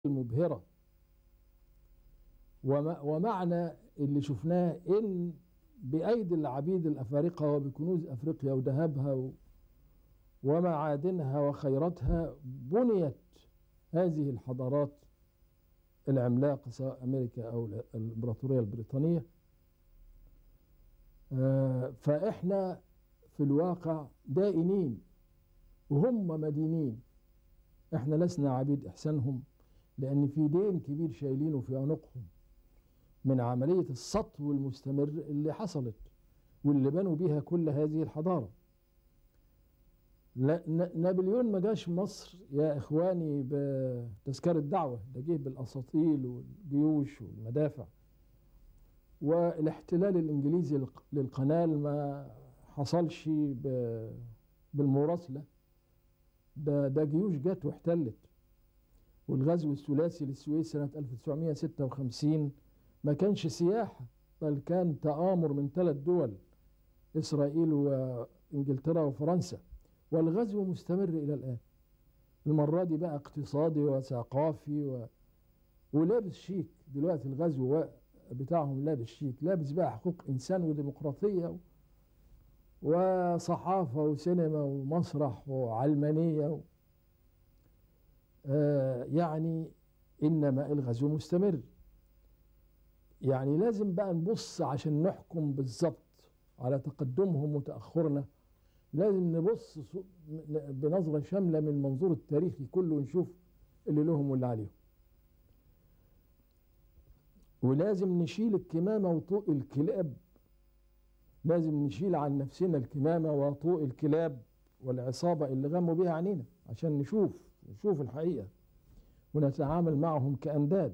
المبهرة ومعنى اللي شفناه إن بأيدي العبيد الأفارقة وبكنوز أفريقيا وذهبها ومعادنها وخيراتها بنيت هذه الحضارات العملاقة سواء أمريكا أو الإمبراطورية البريطانية فإحنا في الواقع دائنين وهم مدينين إحنا لسنا عبيد إحسانهم لأن في دين كبير شايلينه في عنقهم من عملية السطو المستمر اللي حصلت واللي بنوا بيها كل هذه الحضارة نابليون ما جاش مصر يا إخواني بتذكرة دعوة ده جه بالأساطيل والجيوش والمدافع والاحتلال الإنجليزي للقنال ما حصلش بالمراسلة ده ده جيوش جت واحتلت والغزو الثلاثي للسويس سنة 1956 ما كانش سياحة بل كان تآمر من ثلاث دول إسرائيل وإنجلترا وفرنسا والغزو مستمر إلى الآن المرة دي بقى اقتصادي وثقافي و... ولابس شيك دلوقتي الغزو بتاعهم لابس شيك لابس بقى حقوق إنسان وديمقراطية و... وصحافة وسينما ومسرح وعلمانية و... آه يعني إنما الغزو مستمر يعني لازم بقى نبص عشان نحكم بالظبط على تقدمهم وتأخرنا لازم نبص بنظرة شاملة من المنظور التاريخي كله ونشوف اللي لهم واللي عليهم ولازم نشيل الكمامة وطوق الكلاب لازم نشيل عن نفسنا الكمامة وطوق الكلاب والعصابة اللي غموا بيها عنينا عشان نشوف نشوف الحقيقة ونتعامل معهم كأنداد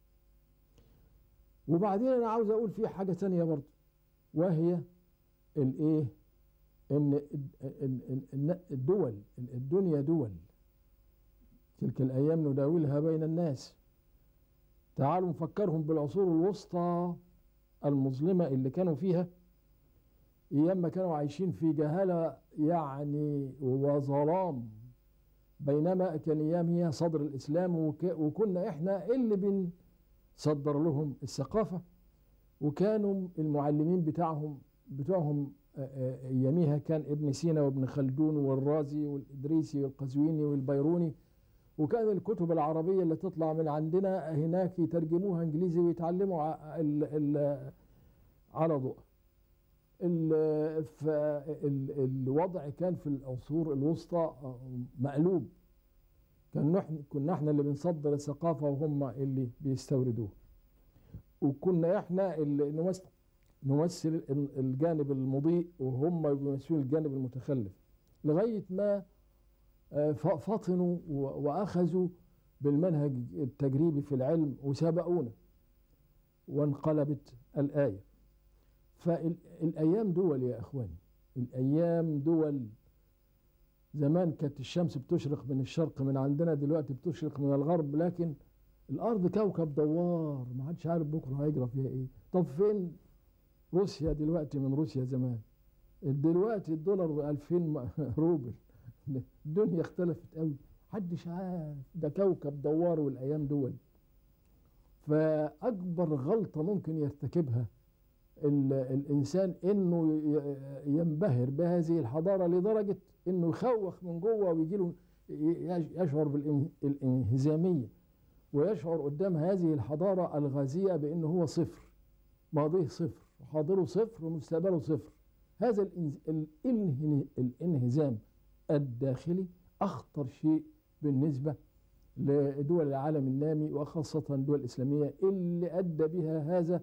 وبعدين أنا عاوز أقول في حاجة تانية برضه وهي الإيه إن الدول الدنيا دول تلك الأيام نداولها بين الناس تعالوا نفكرهم بالعصور الوسطى المظلمة اللي كانوا فيها أيام ما كانوا عايشين في جهالة يعني وظلام بينما كان أيامها صدر الإسلام وكنا إحنا اللي بنصدر لهم الثقافة وكانوا المعلمين بتاعهم بتوعهم أياميها كان ابن سينا وابن خلدون والرازي والإدريسي والقزويني والبيروني وكان الكتب العربية اللي تطلع من عندنا هناك يترجموها انجليزي ويتعلموا ال ال على ضوء الوضع كان في العصور الوسطى مقلوب كان نحن كنا احنا اللي بنصدر الثقافة وهم اللي بيستوردوها وكنا احنا اللي نمثل نمثل الجانب المضيء وهم بيمثلوا الجانب المتخلف لغاية ما فطنوا وأخذوا بالمنهج التجريبي في العلم وسبقونا وانقلبت الآية فالأيام دول يا أخواني الأيام دول زمان كانت الشمس بتشرق من الشرق من عندنا دلوقتي بتشرق من الغرب لكن الأرض كوكب دوار ما حدش عارف بكرة هيجرى فيها إيه طب فين روسيا دلوقتي من روسيا زمان دلوقتي الدولار ب 2000 روبل الدنيا اختلفت قوي محدش عارف ده كوكب دوار والايام دول فاكبر غلطه ممكن يرتكبها الانسان انه ينبهر بهذه الحضاره لدرجه انه يخوخ من جوه ويجي له يشعر بالانهزاميه ويشعر قدام هذه الحضاره الغازيه بانه هو صفر ماضيه صفر وحاضره صفر ومستقبله صفر هذا الانهزام الداخلي أخطر شيء بالنسبة لدول العالم النامي وخاصة الدول الإسلامية اللي أدى بها هذا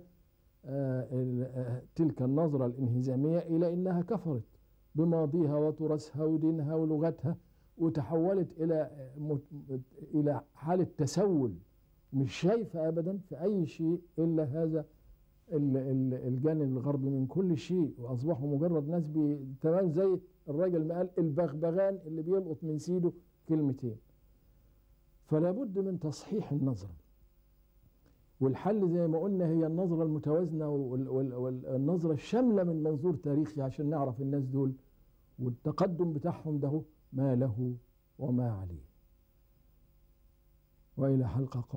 تلك النظرة الانهزامية إلى أنها كفرت بماضيها وتراثها ودينها ولغتها وتحولت إلى إلى حالة تسول مش شايفة أبدا في أي شيء إلا هذا الجانب الغربي من كل شيء وأصبحوا مجرد ناس تمام زي الراجل ما قال البغبغان اللي بيلقط من سيده كلمتين فلا بد من تصحيح النظرة والحل زي ما قلنا هي النظرة المتوازنة والنظرة الشاملة من منظور تاريخي عشان نعرف الناس دول والتقدم بتاعهم ده ما له وما عليه وإلى حلقة قادمة